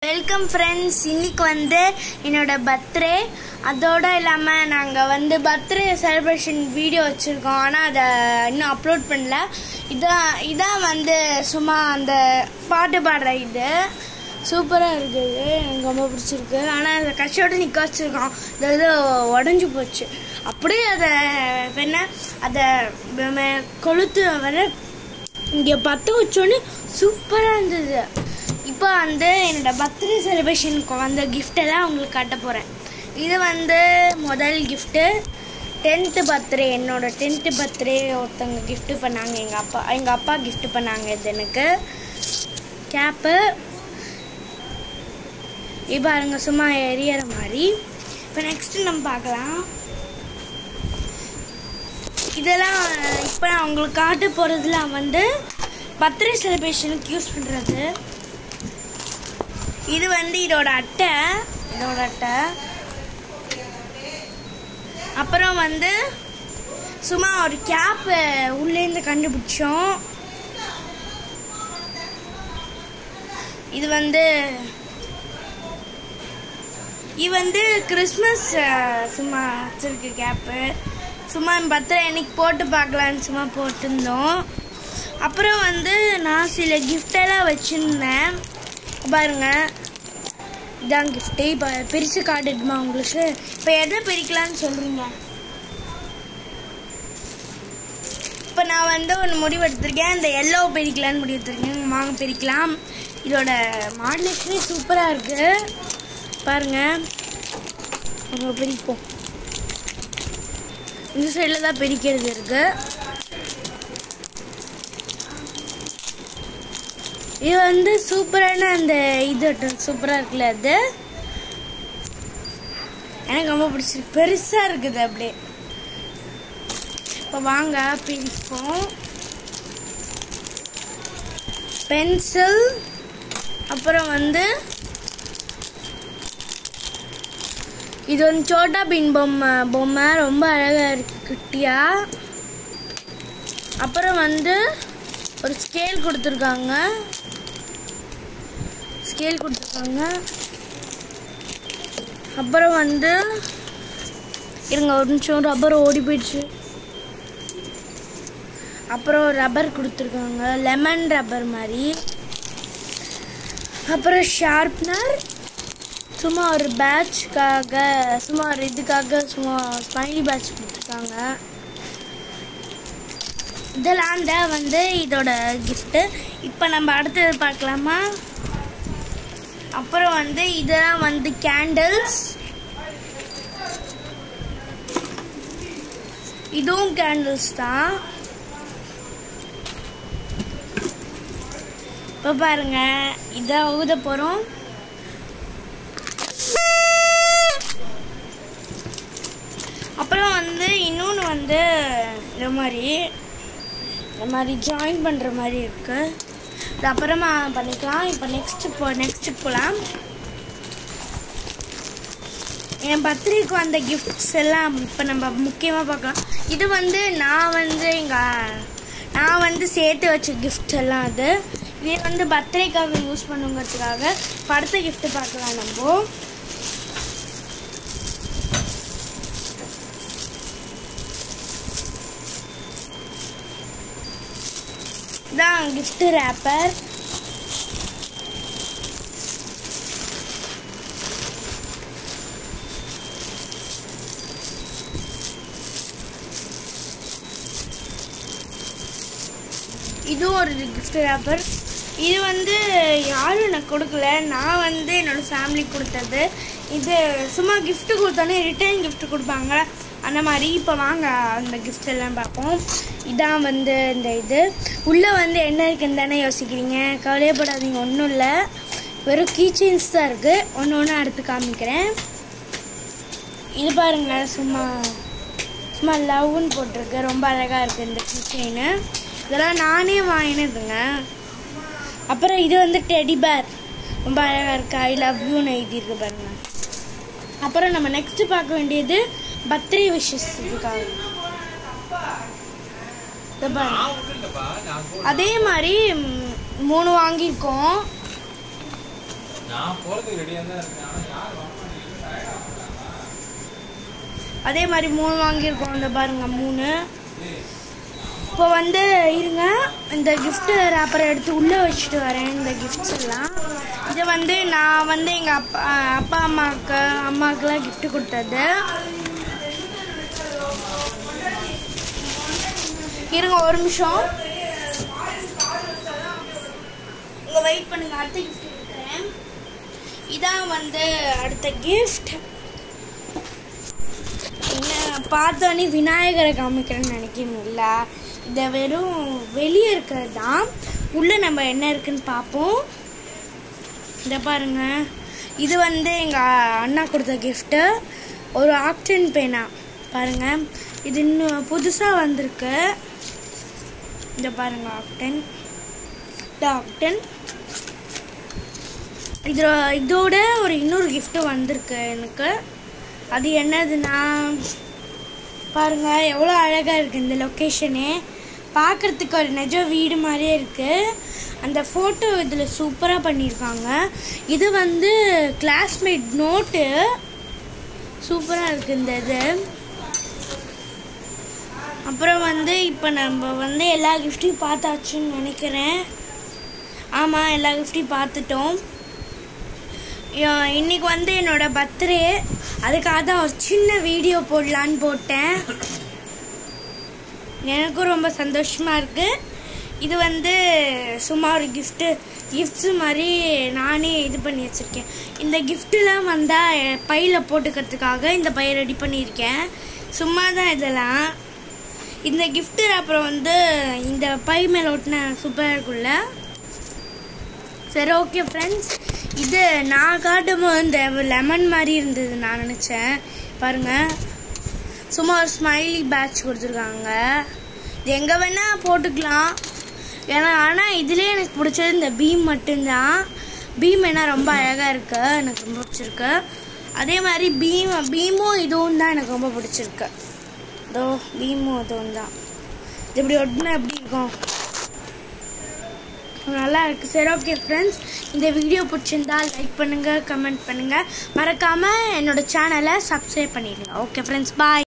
Welcome friends இன்னைக்கு வந்து என்னோட பர்த்டே அதோட இல்லாமல் நாங்கள் வந்து பர்த்டே செலிப்ரேஷன் வீடியோ வச்சுருக்கோம் ஆனால் அதை இன்னும் அப்லோட் பண்ணல இதான் இதான் வந்து சும்மா அந்த பாட்டு பாடுற இது சூப்பராக இருக்குது எனக்கு ரொம்ப பிடிச்சிருக்கு ஆனால் அதை கட்சியோடு நிற்க வச்சுருக்கோம் இந்த இது உடஞ்சி போச்சு அப்படியே அதை என்ன அதை ம- கொளுத்து வர இங்கே பற்ற வச்சோன்னே சூப்பராக இருந்தது இப்போ வந்து என்னோட பர்த்டே செலிப்ரேஷனுக்கு வந்த gift எல்லாம் உங்களுக்கு காட்ட போகிறேன் இது வந்து முதல் கிஃப்ட்டு டென்த்து பர்த்டே என்னோட டென்த்து பர்த்டே ஒருத்தவங்க gift பண்ணாங்க எங்கள் அப்பா எங்கள் அப்பா gift பண்ணாங்க இது எனக்கு கேப்பு இது பாருங்க சும்மா எரியற மாதிரி இப்போ நெக்ஸ்ட் நம்ம பார்க்கலாம் இதெல்லாம் இப்போ நான் உங்களுக்கு காட்ட போகிறதுலாம் வந்து பர்த்டே செலிப்ரேஷனுக்கு யூஸ் பண்ணுறது இது வந்து இதோட அட்டை இதோட அட்டை அப்புறம் வந்து சும்மா ஒரு கேப் உள்ளேருந்து கண்டுபிடிச்சோம் இது வந்து இது வந்து கிறிஸ்மஸ் அஹ், சும்மா வச்சிருக்கு கேப்பு சும்மா பர்த்டே அன்னைக்கு போட்டு பார்க்கலான்னு சும்மா போட்டிருந்தோம் அப்புறம் வந்து நான் சில கிஃப்டெல்லாம் வச்சுருந்தேன் பாருங்க இதான் கிஃப்ட்டு இப்போ பிரித்து காட்டுமா உங்களுக்கு இப்போ எதை பிரிக்கலான்னு சொல்கிறீங்க இப்போ நான் வந்து ஒன்று முடிவு எடுத்திருக்கேன் இந்த எல்லோ பிரிக்கலான்னு முடிவு எடுத்திருக்கேன் வாங்க பிரிக்கலாம் இதோட மாடலேஷனே சூப்பராக இருக்குது பாருங்க நம்ம பிரிப்போம் இந்த சைடில் தான் பிரிக்கிறது இருக்கு இது வந்து சூப்பரான அந்த இது சூப்பராக இருக்குல்ல அது எனக்கு ரொம்ப பிடிச்சிருக்கு பெருசாக இருக்குது அப்படியே இப்போ வாங்க பிரிப்போம் பென்சில் அப்புறம் வந்து இது வந்து சோட்டா பீன் பொம்மை பொம்மை ரொம்ப அழகாக இருக்கு குட்டியா அப்புறம் வந்து ஒரு ஸ்கேல் கொடுத்துருக்காங்க ஸ்கேல் கொடுத்துருக்காங்க அப்புறம் வந்து இருங்க ஒரு நிமிஷம் ரப்பர் ஓடி போயிடுச்சு அப்புறம் ரப்பர் கொடுத்துருக்காங்க லெமன் ரப்பர் மாதிரி அப்புறம் ஷார்ப்னர் சும்மா ஒரு பேட்ச்க்காக சும்மா ஒரு இதுக்காக சும்மா ஸ்மைலி பேட்ச் கொடுத்துருக்காங்க இதெல்லாம் தான் வந்து இதோட கிஃப்ட்டு இப்போ நம்ம அடுத்தது பார்க்கலாமா அப்புறம் வந்து இதெல்லாம் வந்து கேண்டில்ஸ் இதுவும் கேண்டில்ஸ் தான் இப்போ பாருங்க இதை ஊத போகிறோம் அப்புறம் வந்து இன்னொன்று வந்து இந்த மாதிரி இந்த மாதிரி ஜாயின் பண்ணுற மாதிரி இருக்கு இது அப்புறமா பண்ணிக்கலாம் இப்போ நெக்ஸ்ட் போ நெக்ஸ்ட் போகலாம் என் பர்த்டேக்கு வந்த கிஃப்ட்ஸ் எல்லாம் இப்போ நம்ம முக்கியமாக பார்க்கலாம் இது வந்து நான் வந்து எங்கள் நான் வந்து சேர்த்து வச்ச கிஃப்ட் எல்லாம் அது இது வந்து பர்த்டேக்காக யூஸ் பண்ணுங்கிறதுக்காக இப்ப அடுத்த கிஃப்ட் பார்க்கலாம் நம்ம இதான் gift ரேப்பர் இதுவும் ஒரு gift ரேப்பர் இது வந்து யாரும் எனக்கு கொடுக்கல நான் வந்து என்னோட ஃபேமிலி கொடுத்தது இது சும்மா gift கொடுத்தோன்னே ரிட்டர்ன் gift கொடுப்பாங்க அந்த மாதிரி இப்போ வாங்க அந்த gift எல்லாம் பார்ப்போம் இதான் வந்து இந்த இது உள்ளே வந்து என்ன இருக்குன்னு தானே யோசிக்கிறீங்க கவலையப்படாதீங்க ஒன்றும் இல்லை வெறும் கீச்செயின்ஸ் தான் இருக்குது ஒன்று ஒன்று அடுத்து காமிக்கிறேன் இது பாருங்க சும்மா சும்மா லவ்னு போட்டிருக்கு ரொம்ப அழகாக இருக்குது இந்த கீச்செயின் இதெல்லாம் நானே வாங்கினதுங்க அப்புறம் இது வந்து டெடி பேர் ரொம்ப அழகாக இருக்கு ஐ லவ் யூன்னு எழுதியிருக்கு பாருங்க அப்புறம் நம்ம நெக்ஸ்ட் பார்க்க வேண்டியது பர்த்டே விஷஸ் இதுக்காக இதை பாருங்க. அதே மாதிரி ம், மூணு வாங்கியிருக்கோம் நான் போறதுக்கு ரெடியா தான் இருக்கேன் ஆனா யார் வரமாட்டேங்கிறாங்க. அதே மாதிரி மூணு வாங்கியிருக்கோம் இந்த பாருங்க மூணு இப்போ வந்து இருங்க இந்த gift ரேப்பரை எடுத்து உள்ளே வச்சுட்டு வரேன் இந்த கிஃப்ட்ஸ் எல்லாம் இது வந்து நான் வந்து எங்கள் அப்பா அப்பா அம்மாவுக்கு அம்மாவுக்குலாம் gift கொடுத்தது இருங்க ஒரு நிமிஷம் உங்க வெயிட் பண்ணுங்க அடுத்த gift கொடுக்குறேன் இதான் வந்து அடுத்த gift என்ன பார்த்தோன்னே விநாயகரை காமிக்கிறேன்னு நினைக்கிறீங்கள இதை வெறும் வெளியே இருக்கிறது தான் உள்ளே நம்ம என்ன இருக்குன்னு பார்ப்போம் இதை பாருங்க இது வந்து எங்கள் அண்ணா கொடுத்த கிஃப்ட்டு ஒரு ஆக்டன் பேனா பாருங்க இது இன்னும் புதுசாக வந்திருக்கு இதை பாருங்க ஆக்டன் இந்த ஆக்டன் இது இதோட ஒரு இன்னொரு gift வந்திருக்கு எனக்கு அது என்னதுன்னா பாருங்க எவ்வளோ அழகாக இருக்குது இந்த லொக்கேஷனு பார்க்குறதுக்கு ஒரு நிஜ வீடு மாதிரியே இருக்குது அந்த ஃபோட்டோ இதில் சூப்பராக பண்ணியிருக்காங்க இது வந்து கிளாஸ்மேட் நோட்டு சூப்பராக இருக்குது இந்த இது அப்புறம் வந்து இப்போ நம்ம வந்து எல்லா கிஃப்ட்டையும் பார்த்தாச்சுன்னு நினைக்கிறேன் ஆமாம் எல்லா கிஃப்ட்டையும் பார்த்துட்டோம் யா- இன்னைக்கு வந்து என்னோட பர்த்டே அதுக்காக தான் ஒரு சின்ன வீடியோ போடலான்னு போட்டேன் எனக்கும் ரொம்ப சந்தோஷமா இருக்கு இது வந்து சும்மா ஒரு கிஃப்ட்டு கிஃப்ட்ஸ் மாதிரி நானே இது பண்ணி வச்சுருக்கேன் இந்த கிஃப்ட்டுலாம் வந்தால் பையில் போட்டுக்கிறதுக்காக இந்த பையை ரெடி பண்ணியிருக்கேன் சும்மா தான் இதெல்லாம் இந்த gift அப்புறம் வந்து இந்த பை மேலே ஒட்டின சூப்பராக இருக்குல்ல சரி ஓகே ஃப்ரெண்ட்ஸ் இது நான் காட்டும் போது இந்த லெமன் மாதிரி இருந்தது நான் நினச்சேன் பாருங்க சும்மா ஒரு ஸ்மைலி பேட்ச் கொடுத்துருக்காங்க இது எங்கே வேணால் போட்டுக்கலாம் ஏன்னா ஆனால் இதுலேயே எனக்கு பிடிச்சது இந்த பீம் மட்டும்தான் பீம் என்ன ரொம்ப அழகாக இருக்கு எனக்கு ரொம்ப பிடிச்சிருக்கு அதே மாதிரி பீம் பீமும் இதுவும் தான் எனக்கு ரொம்ப பிடிச்சிருக்கு இதோ பீமும் இதுவும் தான் இது இப்படி ஒட்டினா எப்படி இருக்கும் நல்லா இருக்கு சரி ஓகே ஃப்ரெண்ட்ஸ் இந்த வீடியோ பிடிச்சிருந்தா லைக் பண்ணுங்க கமெண்ட் பண்ணுங்க மறக்காம என்னோட சேனலை சப்ஸ்கிரைப் பண்ணிடுங்க ஓகே ஃப்ரெண்ட்ஸ் பாய்